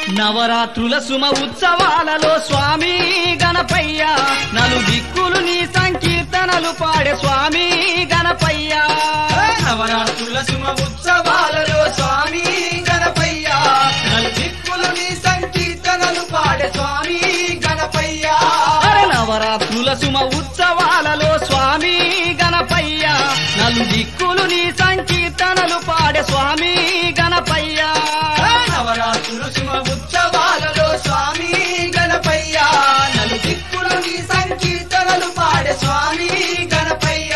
నవరాత్రుల సుమ ఉత్సవాలలో స్వామి గణపయ్య నలు దిక్కులు నీ సంకీర్తనలు పాడే స్వామి గణపయ్య నవరాత్రుల సుమ ఉత్సవాలలో స్వామి గణపయ్య నలు దిక్కులు నీ సంకీర్తనలు పాడే స్వామి గణపయ్య అరే నవరాత్రుల సుమ ఉత్సవాలలో స్వామి గణపయ్య నలు దిక్కులు నీ సంకీర్తనలు పాడే స్వామి గణపయ్య నవరాత్రుల సుమ ఉత్సవాలలో స్వామి గణపయ్య నలు దిక్కులు నీ సంకీర్తనలు పాడే స్వామి గణపయ్య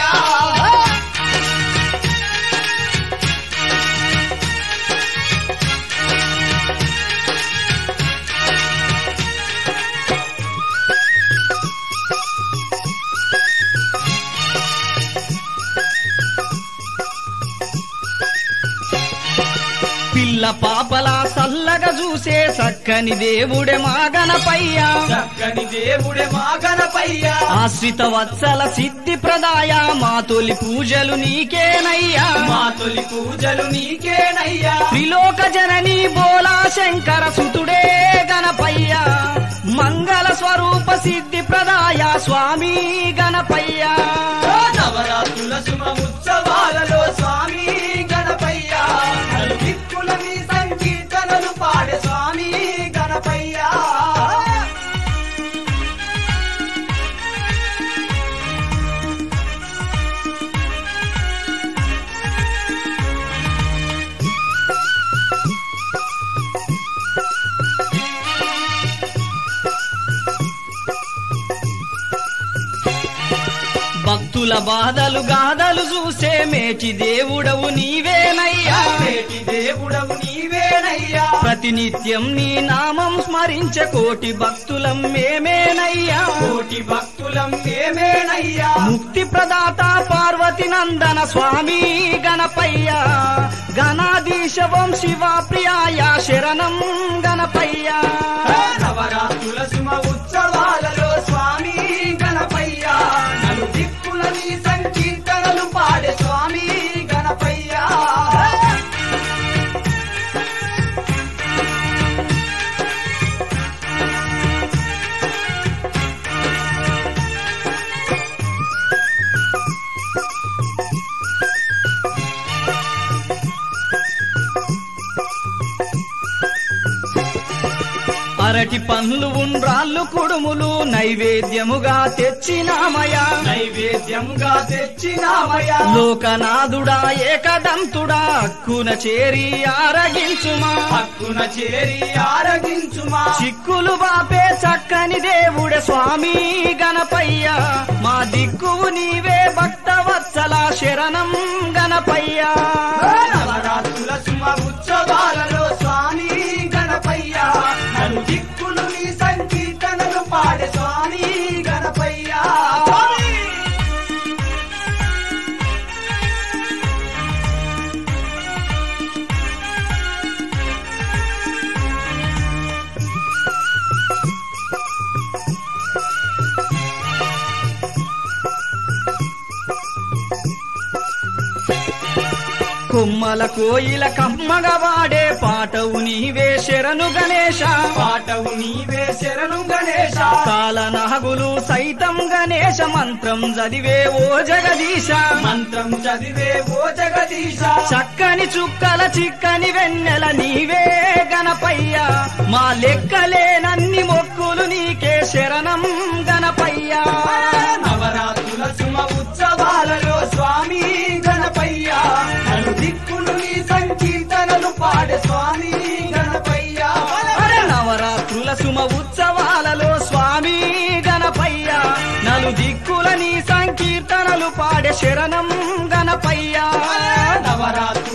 పిల్ల పాపల సల్లగా చూసే సక్కని దేవుడే మా గణపయ్య చక్కని దేవుడే మా గణపయ్య ఆశ్రిత వత్సల సిద్ధి ప్రదాయ మా తొలి పూజలు నీకేనయ్యా మా తొలి పూజలు నీకేనయ్యా త్రిలోక జనని బోలా శంకర సుతుడే గణపయ్య మంగళ స్వరూప సిద్ధి ప్రదాయ స్వామి గణపయ్య నవరాత్రుల శుభ ఉత్సవాలలో స్వామి గణపయ్య నలు దిక్కుల నీ సంకీర్తనలు పాడే స్వామి గణపయ్య భక్తుల బాధలు గాథలు చూసే మేటి దేవుడవు నీవేనయ్యా నేటి దేవుడవు నీవేనయ్యా ప్రతినిత్యం నీ నామం స్మరించే కోటి భక్తులం మేమేనయ్యా కోటి భక్తులం మేమేనయ్యా ముక్తి ప్రదాత పార్వతి నందన స్వామి గణపయ్య గణాధీశవం శివ ప్రియాయ శరణం గణపయ్య నవరాత్రుల శుభ ఉత్సవాలలో స్వామి గణపయ్య నలు దిక్కుల నీ సంకీర్తనలు పాడే స్వామి గణపయ్య అరటి పండ్లు ఉండ్రాళ్ళు కుడుములు నైవేద్యముగా తెచ్చినామయా నైవేద్యంగా తెచ్చినామయ్యా లోకనాథుడా ఏకదంతుడా అక్కున చేరి ఆరగించుమా హక్కున చేరి ఆరగించుమా చిక్కులు బాపే చక్కని దేవుడే స్వామి గణపయ్య మా దిక్కువు నీవే భక్తవత్సల శరణం గణపయ్య నవరాత్రుల సుమ ఉత్సవాలలో స్వామి గణపయ్య నన్ను దిక్కులు నీ సంకీర్తనలు పాడే స్వామి గణపయ్య కొమ్మల కోయిల కమ్మగా వాడే పాటవు నీవే శరణు గణేశ పాటవు నీవే శరణు గణేశ కాలనాగులు సైతం గణేశ మంత్రం చదివే ఓ జగదీశ మంత్రం చదివే ఓ జగదీశ చక్కని చుక్కల చిక్కని వెన్నెల నీవే గణపయ్య మా లెక్కలేనన్ని మొక్కులు నీకే శరణం గణపయ్య నవరాత్రుల సుమ ఉత్సవాలలో స్వామి గణపయ్య నన్ను దిక్కులు నీ సంకీర్తనలు పాడే స్వామి గణపయ్య అరే నవరాత్రుల సుమ ఉత్సవాలలో స్వామి గణపయ్య నలు దిక్కుల నీ సంకీర్తనలు పాడే శరణం గణపయ్య నవరాత్రుల